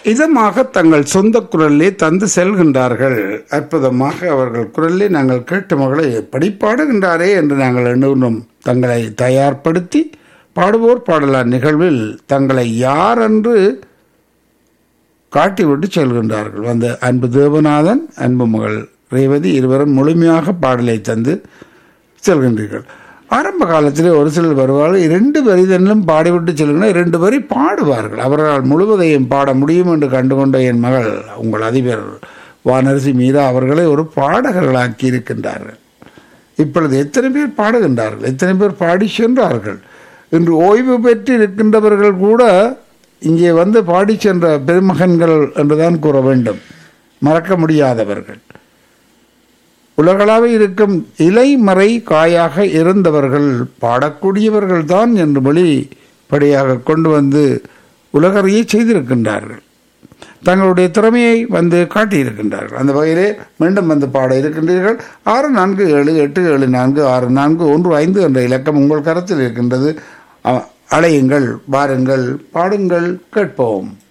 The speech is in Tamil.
இதமாக தங்கள் சொந்த குரலிலே தந்து செல்கின்றார்கள் அற்புதமாக அவர்கள் குரலிலே நாங்கள் கேட்ட மகளை எப்படி பாடுகின்றாரே என்று நாங்கள் எண்ணுகிறோம் தங்களை தயார்படுத்தி பாடுவோர் பாடலார் நிகழ்வில் தங்களை யார் என்று காட்டிவிட்டு செல்கின்றார்கள் அந்த அன்பு தேவநாதன் அன்பு மகள் ரேவதி இருவரும் முழுமையாக பாடலை தந்து செல்கின்றீர்கள் ஆரம்ப காலத்திலே ஒரு சிலர் வருவார்கள் இரண்டு வரிதனிலும் பாடிவிட்டு செல்கின்ற இரண்டு வரி பாடுவார்கள் அவர்களால் முழுவதையும் பாட முடியும் என்று கண்டுகொண்ட என் மகள் உங்கள் அதிபர் வானரசி மீரா அவர்களை ஒரு பாடகர்களாக்கி இருக்கின்றார்கள் இப்பொழுது எத்தனை பேர் பாடுகின்றார்கள் எத்தனை பேர் பாடி சென்றார்கள் இன்று ஓய்வு பெற்று இருக்கின்றவர்கள் கூட இங்கே வந்து பாடி சென்ற பெருமகன்கள் என்றுதான் கூற வேண்டும் மறக்க முடியாதவர்கள் உலகளாக இருக்கும் இலைமறை காயாக இருந்தவர்கள் பாடக்கூடியவர்கள் தான் என்று வெளிப்படையாக கொண்டு வந்து உலகறிய செய்திருக்கின்றார்கள் தங்களுடைய திறமையை வந்து காட்டியிருக்கின்றார்கள் அந்த வகையிலே மீண்டும் வந்து பாட இருக்கின்றீர்கள் ஆறு நான்கு ஏழு எட்டு ஏழு நான்கு ஆறு நான்கு ஒன்று ஐந்து என்ற இலக்கம் உங்கள் கரத்தில் இருக்கின்றது அ- அலையுங்கள் வாருங்கள் பாடுங்கள் கேட்போம்